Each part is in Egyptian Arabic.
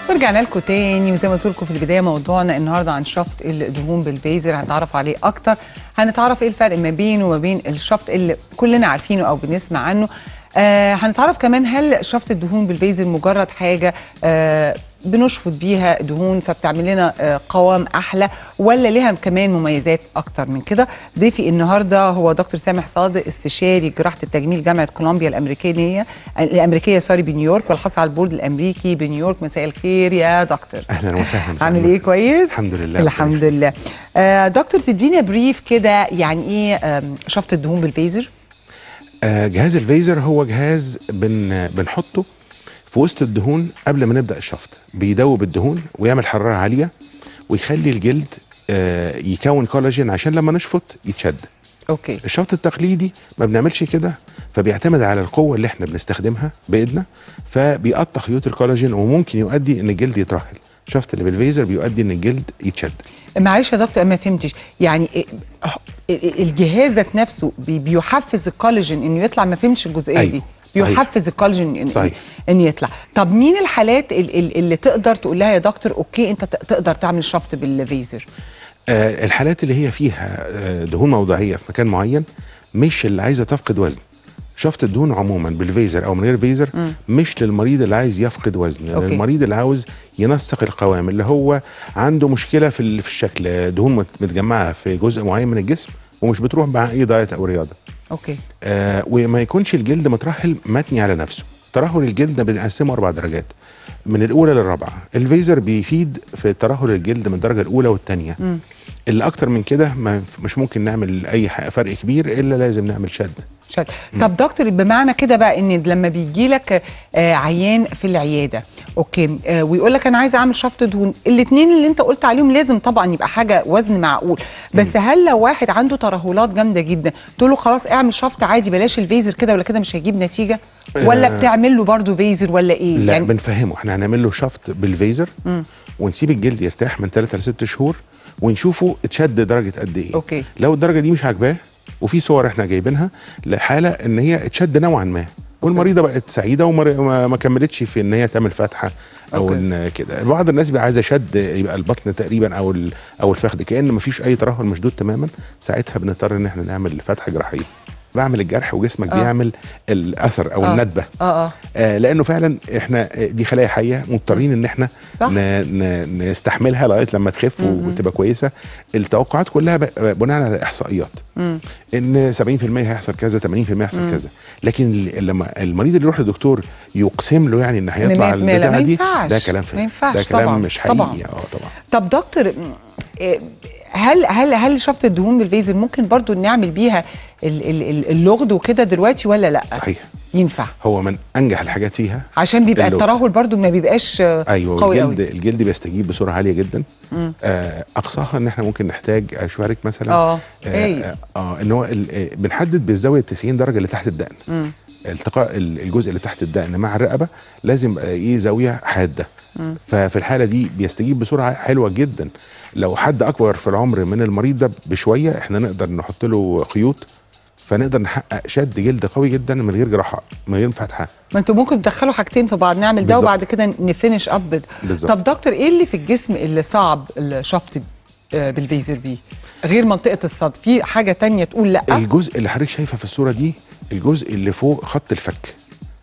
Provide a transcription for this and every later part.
ورجعنا لكم تاني وزي ما قلت لكم في البدايه موضوعنا النهارده عن شفط الدهون بالفيزر هنتعرف عليه اكتر هنتعرف ايه الفرق ما بينه وما بين الشفط اللي كلنا عارفينه او بنسمع عنه آه هنتعرف كمان هل شفط الدهون بالفيزر مجرد حاجه آه بنشفط بيها دهون فبتعمل لنا آه قوام احلى ولا لها كمان مميزات اكتر من كده ضيفي النهارده هو دكتور سامح صادق استشاري جراحه التجميل جامعه كولومبيا الامريكيه الامريكيه سوري بنيويورك والحاصل على البورد الامريكي بنيويورك مساء الخير يا دكتور اهلا وسهلا عامل ايه كويس الحمد لله الحمد لله آه دكتور تدينا بريف كده يعني ايه آه شفط الدهون بالفيزر آه جهاز الفيزر هو جهاز بن بنحطه في وسط الدهون قبل ما نبدا الشفط بيدوب الدهون ويعمل حراره عاليه ويخلي الجلد آه يكون كولاجين عشان لما نشفط يتشد اوكي الشفط التقليدي ما بنعملش كده فبيعتمد على القوه اللي احنا بنستخدمها بايدنا فبيقطع خيوط الكولاجين وممكن يؤدي ان الجلد يترهل الشفط اللي بالفيزر بيؤدي ان الجلد يتشد معلش يا دكتور ما فهمتش يعني الجهاز ذات نفسه بيحفز الكولاجين انه يطلع ما فهمتش الجزئيه أيوة. دي صحيح. بيحفز الكولاجين إن, صحيح. ان يطلع طب مين الحالات اللي, اللي تقدر تقول لها يا دكتور اوكي انت تقدر تعمل شفط بالفيزر آه الحالات اللي هي فيها آه دهون موضعيه في مكان معين مش اللي عايزه تفقد وزن شفط الدهون عموما بالفيزر او من غير فيزر مم. مش للمريض اللي عايز يفقد وزن أوكي. للمريض اللي عاوز ينسق القوام اللي هو عنده مشكله في ال- في الشكل دهون مت- متجمعه في جزء معين من الجسم ومش بتروح مع اي دايت او رياضه اوكي آه وما يكونش الجلد مترهل متني على نفسه ترهل الجلد ده بنقسمه اربع درجات من الاولى للرابعه الفيزر بيفيد في ترهل الجلد من الدرجه الاولى والثانيه مم. اللي اكتر من كده ما مش ممكن نعمل اي ح- فرق كبير الا لازم نعمل شد شد. طب دكتور بمعنى كده بقى ان لما بيجي لك آه عيان في العياده اوكي آه ويقول لك انا عايز اعمل شفط دهون الاثنين اللي انت قلت عليهم لازم طبعا يبقى حاجه وزن معقول بس هل لو واحد عنده ترهلات جامده جدا تقول له خلاص اعمل شفط عادي بلاش الفيزر كده ولا كده مش هيجيب نتيجه ولا آه. بتعمل له برضه فيزر ولا ايه لا يعني بنفهمه احنا هنعمل له شفط بالفيزر مم. ونسيب الجلد يرتاح من 3 ل 6 شهور ونشوفه اتشد درجه قد ايه اوكي لو الدرجه دي مش عاجباه وفي صور احنا جايبينها لحاله ان هي اتشد نوعا ما والمريضه بقت سعيده وما ما- ما كملتش في ان هي تعمل فتحه او أوكي. ان كده بعض الناس بيبقى عايزه شد يبقى البطن تقريبا او ال- او الفخذ كان ما فيش اي ترهل مشدود تماما ساعتها بنضطر ان احنا نعمل فتحه جراحيه بعمل الجرح وجسمك آه. بيعمل الاثر او آه. الندبه اه اه آه لانه فعلا احنا آه، دي خلايا حيه مضطرين ان احنا صح. ن- ن- نستحملها لغايه لما تخف مم. وتبقى كويسه التوقعات كلها ب- بناء على احصائيات مم. ان 70% هيحصل كذا 80% هيحصل مم. كذا لكن ال- لما المريض اللي يروح لدكتور يقسم له يعني ان هيطلع ما- ما- لا، البتاعه ما دي ينفعش. ده كلام ما فارغ. ينفعش ده كلام طبعاً. مش حقيقي طبعاً. اه طبعا طب دكتور م- إيه، هل هل هل شفط الدهون بالفيزر ممكن برضو نعمل بيها ال- ال- ال- اللغد وكده دلوقتي ولا لا صحيح ينفع هو من انجح الحاجات فيها عشان بيبقى اللغد. الترهل برضو ما بيبقاش آه، ايوه قوي الجلد قوي الجلد بيستجيب بسرعه عاليه جدا مم. آه اقصاها ان احنا ممكن نحتاج اشوارك مثلا اه آه, اي آه, اه ان هو ال- آه، بنحدد بالزاويه 90 درجه اللي تحت الدقن مم. التقاء ال- الجزء اللي تحت الدقن مع الرقبه لازم يبقى ايه زاويه حاده مم. ففي الحاله دي بيستجيب بسرعه حلوه جدا لو حد اكبر في العمر من المريض ده بشويه احنا نقدر نحط له خيوط فنقدر نحقق شد جلد قوي جدا من غير جراحه من غير فتحه ما انتوا ممكن تدخلوا حاجتين في بعض نعمل ده بالظبط. وبعد كده نفنش اب بد- بالظبط طب دكتور ايه اللي في الجسم اللي صعب الشفط آه، بالفيزر بيه غير منطقه الصدر في حاجه تانية تقول لا الجزء اللي حضرتك شايفه في الصوره دي الجزء اللي فوق خط الفك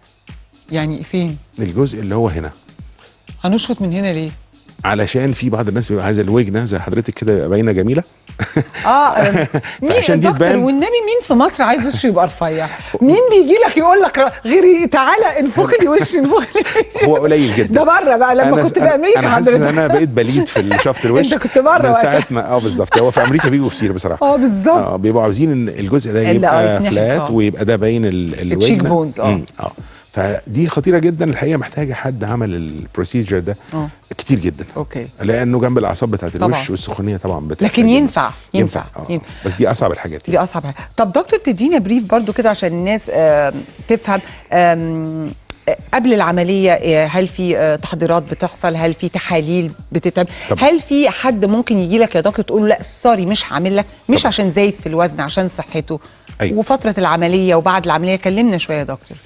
يعني فين الجزء اللي هو هنا هنشفط من هنا ليه علشان في بعض الناس بيبقى عايزه الوجنه زي حضرتك كده يبقى باينه جميله اه آم، مين فعشان دي دكتور تبان- والنبي مين في مصر عايز وشه يبقى رفيع مين بيجي لك يقول لك ر- غير تعالى انفخ لي وشي انفخ لي هو قليل جدا ده بره بقى لما أنا- كنت في أنا- امريكا انا حاسس ان حضرتك انا بقيت بليد في الشفط الوش انت كنت بره من وقتها. ساعه ما اه بالظبط هو في امريكا بيجوا كتير بصراحه اه بالظبط اه بيبقوا عاوزين ان الجزء ده اللي يبقى اه يتنحت، فلات اه. ويبقى ده باين ال- التشيك الوجنه بونز، اه. مم، اه فدي خطيره جدا الحقيقه محتاجه حد عمل البروسيجر ده اه كتير جدا اوكي لانه جنب الاعصاب بتاعت طبعا. الوش والسخونيه طبعا بتحتاج لكن جدا. ينفع ينفع, آه. ينفع. بس دي اصعب الحاجات دي اصعب حاجه طب دكتور تدينا بريف برضو كده عشان الناس آم، تفهم آم، آه، قبل العمليه آه، هل في آه، تحضيرات بتحصل هل في تحاليل بتتعمل طبعا. هل في حد ممكن يجي لك يا دكتور تقول له لا سوري مش هعمل لك مش طبعا. عشان زايد في الوزن عشان صحته أيوة. وفتره العمليه وبعد العمليه كلمنا شويه يا دكتور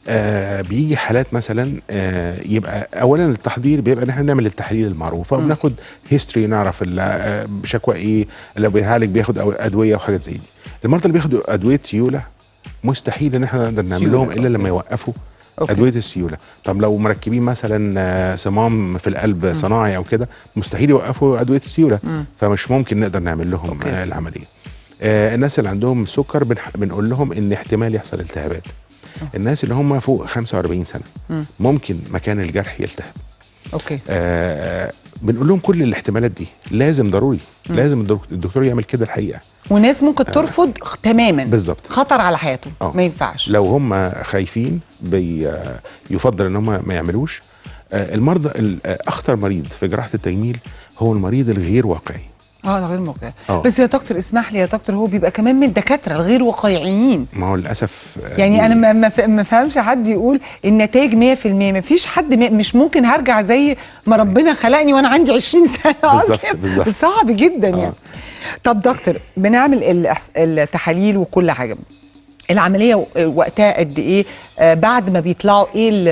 آه بيجي حالات مثلا آه يبقى اولا التحضير بيبقى ان احنا بنعمل التحاليل المعروفه مم. وبناخد هيستوري نعرف ال- آه، شكوى ايه لو بيعالج بياخد أو- ادويه وحاجات زي دي المرضى اللي بياخدوا ادويه سيوله مستحيل ان احنا نقدر نعمل لهم سيولة، الا لما أوكي. يوقفوا أوكي. ادويه السيوله طب لو مركبين مثلا آه، صمام في القلب صناعي او كده مستحيل يوقفوا ادويه السيوله مم. فمش ممكن نقدر نعمل لهم أوكي. آه العمليه آه الناس اللي عندهم سكر بنح- بنقول لهم ان احتمال يحصل التهابات الناس اللي هم فوق 45 سنه مم. ممكن مكان الجرح يلتهب اوكي آه بنقول لهم كل الاحتمالات دي لازم ضروري مم. لازم الدك- الدكتور يعمل كده الحقيقه وناس ممكن ترفض تماما بالظبط خطر على حياته آه. ما ينفعش لو هم خايفين بي آه، يفضل ان هم ما يعملوش آه المرضى ال- آه، اخطر مريض في جراحه التجميل هو المريض الغير واقعي اه ده غير موقع آه. بس يا دكتور اسمح لي يا دكتور هو بيبقى كمان من الدكاتره الغير واقعيين ما هو للاسف آه، يعني دي- انا ما ما ف- ما فهمش حد يقول النتائج 100% ما فيش حد م- مش ممكن هرجع زي ما ربنا خلقني وانا عندي 20 سنه بالظبط، أصلاً. بالظبط. صعب جدا آه. يعني طب دكتور بنعمل الأحس- التحاليل وكل حاجه العمليه و- وقتها قد ايه آه بعد ما بيطلعوا ايه ال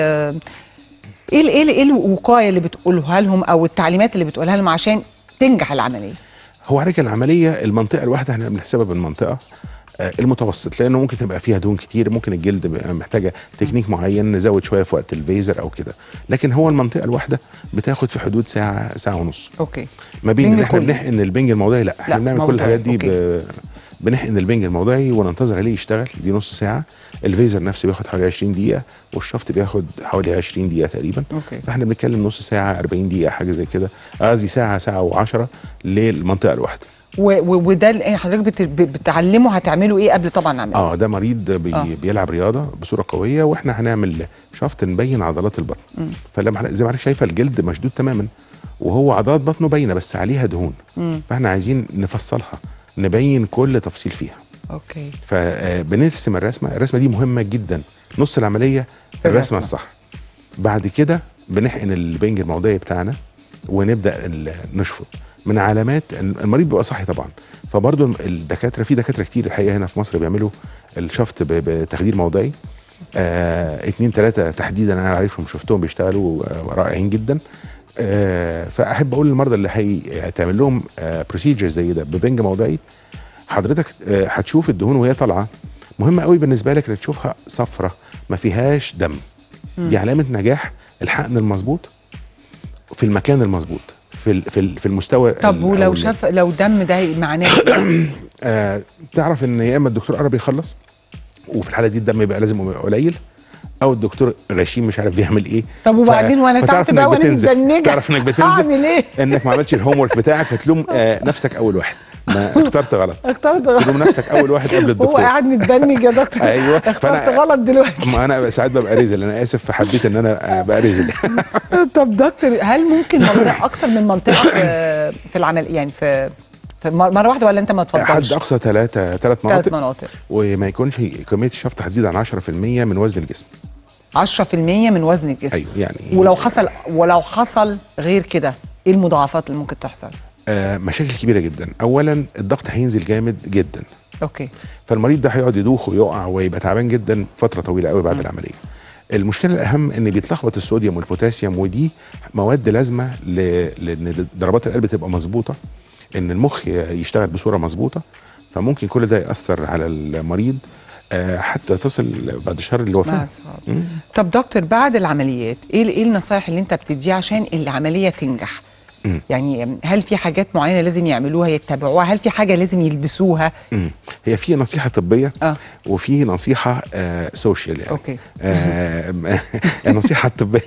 ايه ال- ايه ال- ايه الوقايه اللي بتقولها لهم او التعليمات اللي بتقولها لهم عشان تنجح العمليه هو عليك العمليه المنطقه الواحده احنا بنحسبها بالمنطقه آه، المتوسط لانه ممكن تبقى فيها دهون كتير ممكن الجلد بيبقى محتاجه تكنيك معين نزود شويه في وقت الفيزر او كده لكن هو المنطقه الواحده بتاخد في حدود ساعه ساعه ونص اوكي ما بين بنج ان احنا كلي. بنحقن البنج الموضعي لا احنا لا، بنعمل كل موضعي، الحاجات دي أوكي. ب... بنحقن البنج الموضعي وننتظر عليه يشتغل دي نص ساعه الفيزر نفسه بياخد حوالي 20 دقيقه والشفط بياخد حوالي 20 دقيقه تقريبا اوكي فاحنا بنتكلم نص ساعه 40 دقيقه حاجه زي كده قصدي ساعه ساعه و10 للمنطقه الواحده و- و- وده ال- إيه حضرتك بت- ب- بتعلمه هتعملوا ايه قبل طبعا العمليه اه ده مريض بي آه. آه. بيلعب رياضه بصوره قويه واحنا هنعمل شفط نبين عضلات البطن مم. فلما حضرتك- زي ما حضرتك شايفه الجلد مشدود تماما وهو عضلات بطنه باينه بس عليها دهون مم. فاحنا عايزين نفصلها نبين كل تفصيل فيها اوكي فبنرسم الرسمه الرسمه دي مهمه جدا نص العمليه الرسمة. الرسمه الصح بعد كده بنحقن البنج الموضعي بتاعنا ونبدا ال- نشفط من علامات المريض بيبقى صحي طبعا فبرضه الدكاتره في دكاتره كتير الحقيقه هنا في مصر بيعملوا الشفط ب- بتخدير موضعي آه اتنين تلاته تحديدا انا عارفهم شفتهم بيشتغلوا آه رائعين جدا آه فاحب اقول للمرضى اللي هيتعمل لهم آه بروسيجر زي ده ببنج موضعي حضرتك آه هتشوف الدهون وهي طالعه مهم قوي بالنسبه لك انك تشوفها صفرة ما فيهاش دم مم. دي علامه نجاح الحقن المظبوط في المكان المظبوط في ال- في ال- في المستوى طب ال- ولو أو ال- شاف لو دم ده معناه إيه؟ آه تعرف ان يا اما الدكتور قرب يخلص وفي الحاله دي الدم يبقى لازم يبقى قليل او الدكتور غشيم مش عارف بيعمل ايه طب وبعدين وانا فتعرف تعبت بقى إنك وانا بتنزف. متزنجه تعرف انك بتنزف هعمل ايه؟ انك ما عملتش الهوم ورك بتاعك فتلوم آه نفسك اول واحد ما اخترت غلط اخترت غلط تلوم نفسك اول واحد قبل هو الدكتور قاعد متبنج يا دكتور ايوه اخترت فانا غلط دلوقتي ما انا ساعات ببقى رزل انا اسف فحبيت ان انا ابقى رزل طب دكتور هل ممكن منطقه اكتر من منطقه في, في العمل يعني في في مر- مره واحده ولا انت ما حد تفضلش؟ اقصى ثلاثة ثلاث ثلاث مناطق مناطق وما يكونش كميه الشفط هتزيد عن 10% من وزن الجسم 10% من وزن الجسم ايوه يعني ولو حصل ولو حصل غير كده ايه المضاعفات اللي ممكن تحصل؟ آه مشاكل كبيره جدا اولا الضغط هينزل جامد جدا اوكي فالمريض ده هيقعد يدوخ ويقع ويبقى تعبان جدا فتره طويله قوي بعد مم. العمليه المشكله الاهم ان بيتلخبط الصوديوم والبوتاسيوم ودي مواد لازمه ل- لان ضربات القلب تبقى مظبوطه ان المخ يشتغل بصوره مظبوطه فممكن كل ده ياثر على المريض آه، حتى تصل بعد الشهر اللي مع وفاه الصحاب. مم. طب دكتور بعد العمليات ايه ايه النصايح اللي انت بتديها عشان العمليه تنجح؟ مم. يعني هل في حاجات معينه لازم يعملوها يتبعوها؟ هل في حاجه لازم يلبسوها؟ مم. هي في نصيحه طبيه اه وفي نصيحه آه سوشيال يعني اوكي آه النصيحه الطبيه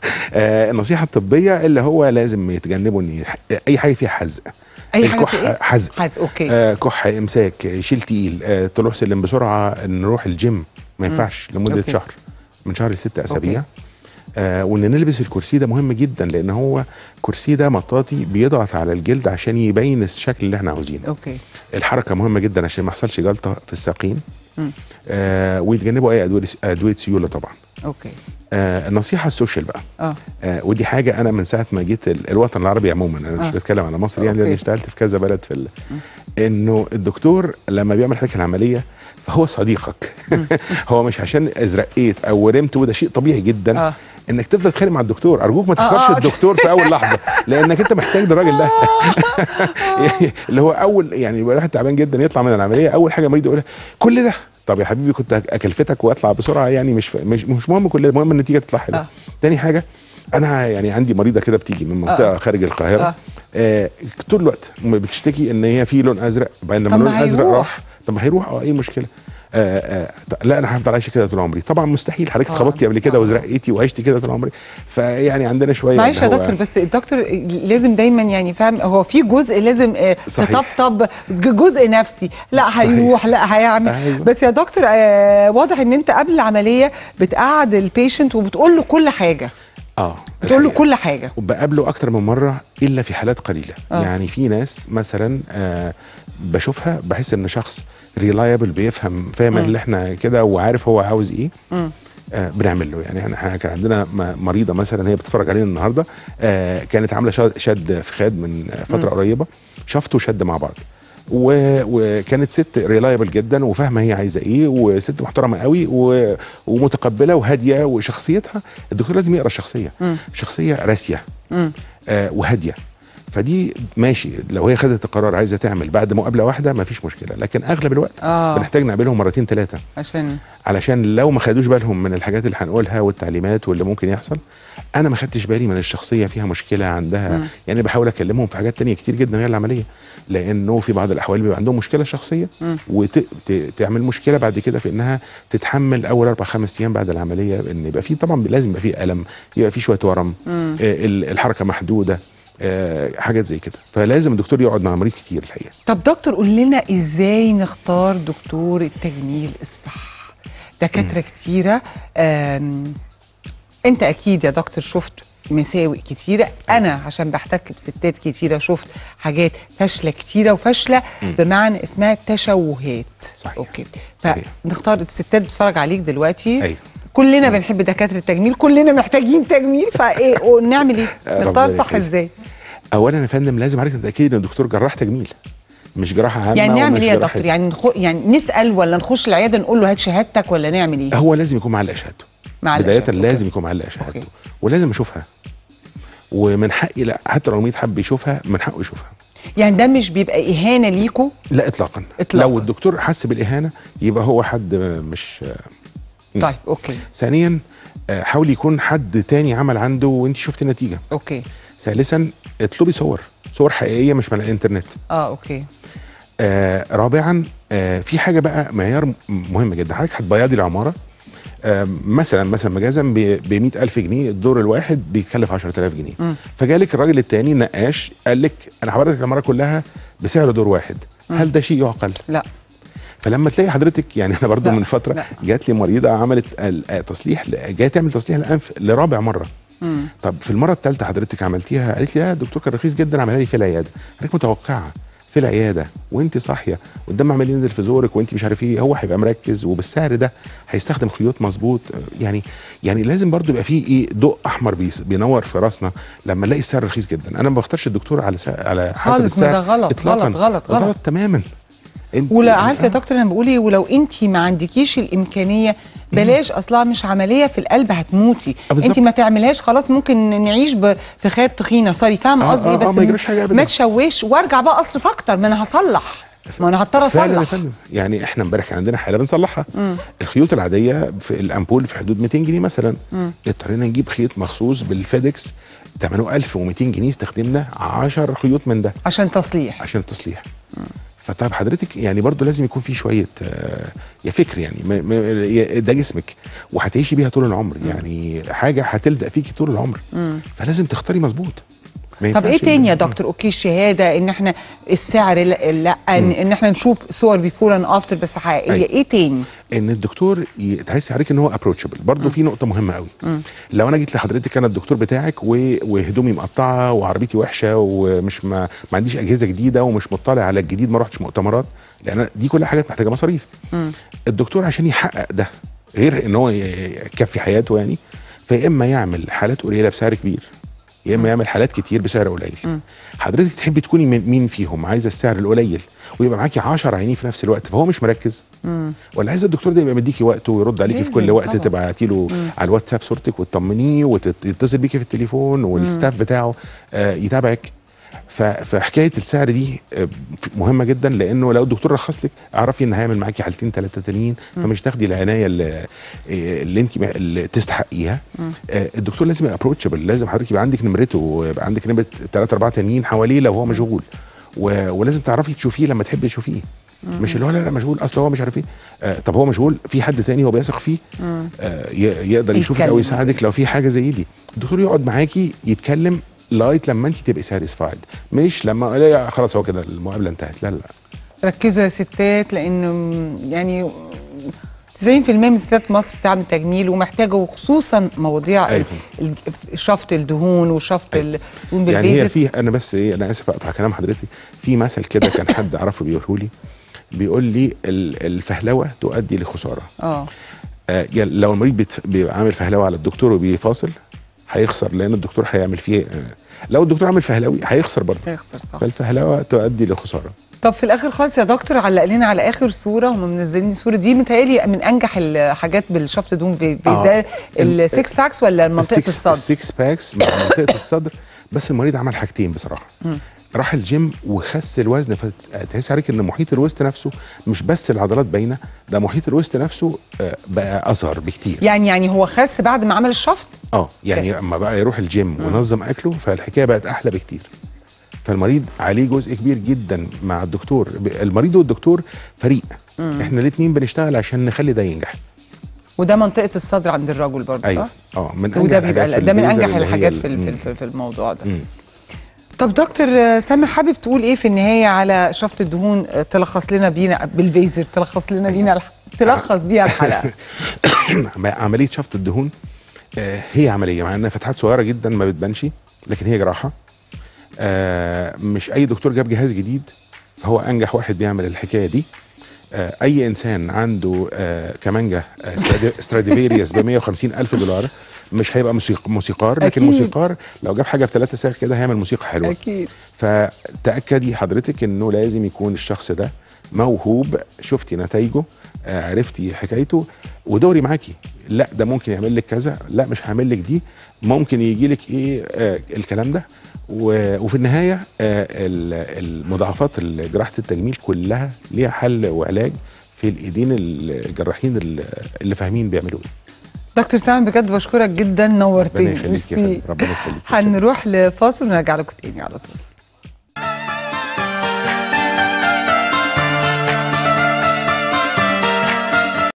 آه النصيحه الطبيه اللي هو لازم يتجنبوا ان يح- اي حاجه فيها حزق اي حاجه الكح في ايه؟ حزق حز اوكي آه كح امساك يشيل تقيل آه طلوع سلم بسرعه نروح الجيم ما مم. ينفعش لمده أوكي. شهر من شهر لست اسابيع آه وان نلبس الكرسي ده مهم جدا لان هو كرسي ده مطاطي بيضغط على الجلد عشان يبين الشكل اللي احنا عاوزينه اوكي الحركه مهمه جدا عشان ما يحصلش جلطه في الساقين مم. آه ويتجنبوا اي ادويه ادويه سيوله طبعا اوكي آه النصيحه السوشيال بقى اه آه ودي حاجه انا من ساعه ما جيت ال- الوطن العربي عموما انا مش آه. بتكلم على مصر يعني أوكي. لان اشتغلت في كذا بلد في ال... مم. انه الدكتور لما بيعمل حضرتك العمليه فهو صديقك هو مش عشان ازرقيت او ورمت وده شيء طبيعي جدا اه انك تفضل تتخانق مع الدكتور ارجوك ما آه، تخسرش آه. الدكتور في اول لحظه لانك انت محتاج للراجل ده يعني اللي هو اول يعني يبقى واحد تعبان جدا يطلع من العمليه اول حاجه المريض يقولها كل ده طب يا حبيبي كنت اكلفتك واطلع بسرعه يعني مش مش مش مهم كل ده المهم النتيجه تطلع حلوه آه. تاني حاجه انا يعني عندي مريضه كده بتيجي من منطقه آه. خارج القاهره آه. آه. طول الوقت م- بتشتكي ان هي في لون ازرق بعدين لما طب ما اللون الازرق هيروح. راح طب ما هيروح اه ايه المشكله آه آه ط- لا انا هفضل عايشه كده طول عمري طبعا مستحيل حضرتك طبعاً، اتخبطتي قبل كده طبعاً. وزرقتي وعشتي كده طول عمري فيعني عندنا شويه معلش يا اللي هو- دكتور بس الدكتور لازم دايما يعني فاهم هو في جزء لازم آه، صحيح. تطبطب ج- جزء نفسي لا هيروح لا هيعمل أيوة. بس يا دكتور آه، واضح ان انت قبل العمليه بتقعد البيشنت وبتقول له كل حاجه اه بتقول له الحقيقة. كل حاجه وبقابله اكتر من مره الا في حالات قليله آه. آه. يعني في ناس مثلا آه بشوفها بحس ان شخص ريلايبل بيفهم فاهم مم. اللي احنا كده وعارف هو عاوز ايه مم. آه بنعمل له يعني احنا كان عندنا م- مريضه مثلا هي بتتفرج علينا النهارده آه كانت عامله شد- شد فخاد من آه، فتره مم. قريبه شفط وشد مع بعض و... وكانت ست ريلايبل جدا وفاهمه هي عايزه ايه وست محترمه قوي و... ومتقبله وهاديه وشخصيتها الدكتور لازم يقرا الشخصيه مم. شخصيه راسيه مم. آه وهاديه فدي ماشي لو هي خدت القرار عايزه تعمل بعد مقابله واحده ما فيش مشكله لكن اغلب الوقت اه بنحتاج نقابلهم مرتين ثلاثه عشان علشان لو ما خدوش بالهم من الحاجات اللي هنقولها والتعليمات واللي ممكن يحصل انا ما خدتش بالي من الشخصيه فيها مشكله عندها مم. يعني بحاول اكلمهم في حاجات تانية كتير جدا غير العمليه لانه في بعض الاحوال بيبقى عندهم مشكله شخصيه مم. وتعمل مشكله بعد كده في انها تتحمل اول اربع خمس ايام بعد العمليه ان يبقى في طبعا لازم يبقى في الم يبقى في شويه ورم مم. آه، ال- الحركه محدوده آه، حاجات زي كده فلازم الدكتور يقعد مع المريض كتير الحقيقه طب دكتور قول لنا ازاي نختار دكتور التجميل الصح دكاتره كتيره آم، انت اكيد يا دكتور شفت مساوئ كتيره انا عشان بحتك بستات كتيره شفت حاجات فاشله كتيره وفاشله مم. بمعنى اسمها تشوهات صحيح. اوكي صحيح. فنختار الستات بتتفرج عليك دلوقتي ايوه كلنا بنحب دكاتره التجميل كلنا محتاجين تجميل فايه ونعمل ايه ربنا نختار صح يخليك. ازاي اولا يا فندم لازم حضرتك تتاكدي ان الدكتور جراح تجميل مش جراحه عامه يعني نعمل ومش ايه يا جراحة- دكتور يعني نخ... يعني نسال ولا نخش العياده نقول له هات شهادتك ولا نعمل ايه هو لازم يكون معلق شهادته مع بدايه الأشعة. لازم أوكي. يكون معلق شهادته أوكي. ولازم اشوفها ومن حقي لا حتى لو المريض حب يشوفها من حقه يشوفها يعني ده مش بيبقى اهانه ليكوا لا اطلاقا إطلاقاً. لو الدكتور حس بالاهانه يبقى هو حد مش مم. طيب اوكي ثانيا آه، حاول يكون حد تاني عمل عنده وانت شفت النتيجه اوكي ثالثا اطلبي صور صور حقيقيه مش من الانترنت اه اوكي آه رابعا آه في حاجه بقى معيار م- مهم جدا حضرتك هتبيضي العماره آه مثلا مثلا مجازا ب 100000 جنيه الدور الواحد بيتكلف 10000 جنيه مم. فجالك الراجل التاني نقاش قال لك انا هوريك العماره كلها بسعر دور واحد مم. هل ده شيء يعقل لا فلما تلاقي حضرتك يعني انا برضو لا، من فتره لا. جات لي مريضه عملت ال- آه، تصليح ل- جايه تعمل تصليح الانف لرابع مره مم. طب في المره الثالثه حضرتك عملتيها قالت لي لا الدكتور كان رخيص جدا عملها لي في العياده حضرتك متوقعه في العياده وانت صاحيه والدم عمال ينزل في زورك وانت مش عارف ايه هو هيبقى مركز وبالسعر ده هيستخدم خيوط مظبوط يعني يعني لازم برضو يبقى فيه ايه ضوء احمر بيس بينور في راسنا لما نلاقي السعر رخيص جدا انا ما بختارش الدكتور على سا... على حسب خالص ما السعر ده غلط إطلاقاً. غلط غلط غلط غلط تماما انت ولا عارفه يا آه. دكتور انا بقول ايه ولو انت ما عندكيش الامكانيه بلاش اصلها مش عمليه في القلب هتموتي آه، بالظبط. انت ما تعملهاش خلاص ممكن نعيش بفخاد تخينه سوري فاهمه آه، قصدي آه، بس آه، ما يجراش حاجة أبداً. ما تشوش وارجع بقى اصرف اكتر ما انا هصلح ما انا هضطر فعلا يا اصلح فندم يعني احنا امبارح كان عندنا حاله بنصلحها مم. الخيوط العاديه في الامبول في حدود 200 جنيه مثلا مم. اضطرينا نجيب خيط مخصوص بالفيدكس ثمنه 1200 جنيه استخدمنا 10 خيوط من ده عشان تصليح عشان التصليح فطب حضرتك يعني برضو لازم يكون في شويه آه، يا فكر يعني م- م- يا- ده جسمك وهتعيشي بيها طول العمر يعني حاجه هتلزق فيكي طول العمر مم. فلازم تختاري مظبوط ما طب ايه ينفعش تاني يا إن- دكتور اوكي الشهاده ان احنا السعر لا, لا ان, ان احنا نشوف صور بيفور اند افتر بس حقيقيه أيوة. ايه تاني ان الدكتور ي- تحسي عليك ان هو ابروتشبل برضه في نقطه مهمه قوي مم. لو انا جيت لحضرتك انا الدكتور بتاعك و- وهدومي مقطعه وعربيتي وحشه ومش ما, ما عنديش اجهزه جديده ومش مطلع على الجديد ما رحتش مؤتمرات لان دي كلها حاجات محتاجه مصاريف مم. الدكتور عشان يحقق ده غير ان هو ي- يكفي حياته يعني فيا اما يعمل حالات قليله بسعر كبير يا اما يعمل حالات كتير بسعر قليل حضرتك تحبي تكوني من مين فيهم عايزه السعر القليل ويبقى معاكي 10 عيانين في نفس الوقت فهو مش مركز ولا عايزه الدكتور ده يبقى مديكي وقته ويرد عليكي في كل لازم وقت طبعاً. تبعتي له على الواتساب صورتك وتطمنيه وتتصل بيكي في التليفون والستاف بتاعه آه، يتابعك ف- فحكايه السعر دي آه، مهمه جدا لانه لو الدكتور رخص لك اعرفي ان هيعمل معاكي حالتين ثلاثه تانيين فمش تاخدي العنايه اللي, اللي انت اللي تستحقيها آه، الدكتور لازم يبقى ابروتشبل لازم حضرتك يبقى عندك نمرته ويبقى عندك نمره ثلاثه اربعه تانيين حواليه لو هو مشغول و... ولازم تعرفي تشوفيه لما تحبي تشوفيه مش اللي هو لا لا مشغول اصل هو مش عارف ايه آه طب هو مشغول في حد تاني هو بيثق فيه آه ي- يقدر يشوفك او يتكلم. يساعدك لو في حاجه زي دي الدكتور يقعد معاكي يتكلم لغايه لما انت تبقي ساتيسفايد مش لما لا خلاص هو كده المقابله انتهت لا لا ركزوا يا ستات لان يعني 90% من ستات مصر بتعمل تجميل ومحتاجه وخصوصا مواضيع أيوة. ال- ال- شفط الدهون وشفط أيوة. الدهون يعني هي بالبيزر في انا بس ايه انا اسف اقطع كلام حضرتك في مثل كده كان حد اعرفه بيقوله لي بيقول لي ال- الفهلوه تؤدي لخساره اه آه، يعني لو المريض بيتف- بيبقى عامل فهلوه على الدكتور وبيفاصل هيخسر لان الدكتور هيعمل فيه آه، لو الدكتور عامل فهلوي هيخسر برضه هيخسر صح فالفهلوه تؤدي لخساره طب في الاخر خالص يا دكتور علق لنا على اخر صوره هم منزلين الصوره دي متهيألي من انجح الحاجات بالشفط دون بي بي- آه. ده ال- السكس باكس ولا منطقه السكس- الصدر السكس باكس مع منطقه الصدر بس المريض عمل حاجتين بصراحه راح الجيم وخس الوزن فتحس عليك ان محيط الوسط نفسه مش بس العضلات باينه ده محيط الوسط نفسه آه، بقى اصغر بكتير يعني يعني هو خس بعد ما عمل الشفط اه يعني اما بقى يروح الجيم ونظم اكله فالحكايه بقت احلى بكتير فالمريض عليه جزء كبير جدا مع الدكتور ب- المريض والدكتور فريق احنا الاثنين بنشتغل عشان نخلي ده ينجح وده منطقه الصدر عند الرجل برضه ايوه صح؟ اه من وده أنجح بيبقى الحاجات في ده من البيزر انجح اللي هي الحاجات ال- في مم. ال- في في الموضوع ده مم. طب دكتور آه، سامي حابب تقول ايه في النهايه على شفط الدهون آه، تلخص لنا بينا بالفيزر تلخص لنا بينا الح... تلخص بيها الحلقه عمليه شفط الدهون آه، هي عمليه مع انها فتحات صغيره جدا ما بتبانش لكن هي جراحه آه، مش اي دكتور جاب جهاز جديد هو انجح واحد بيعمل الحكايه دي آه، اي انسان عنده آه، كمانجا آه، سترادي- ستراديفيريوس ب 150 الف دولار مش هيبقى موسيق موسيقار لكن أكيد. موسيقار لو جاب حاجه بثلاثة ساعات كده هيعمل موسيقى حلوه اكيد فتاكدي حضرتك انه لازم يكون الشخص ده موهوب شفتي نتائجه آه، عرفتي حكايته ودوري معاكي لا ده ممكن يعمل لك كذا لا مش هعمل لك دي ممكن يجي لك ايه آه الكلام ده و- وفي النهايه آه ال- المضاعفات ال- جراحه التجميل كلها ليها حل وعلاج في الايدين الجراحين اللي اللي فاهمين بيعملوا ايه دكتور سامي بجد بشكرك جدا ربنا نورتني يخليك يا فندم ميرسي. ربنا يخليك هنروح لفاصل ونرجع لكم تاني على طول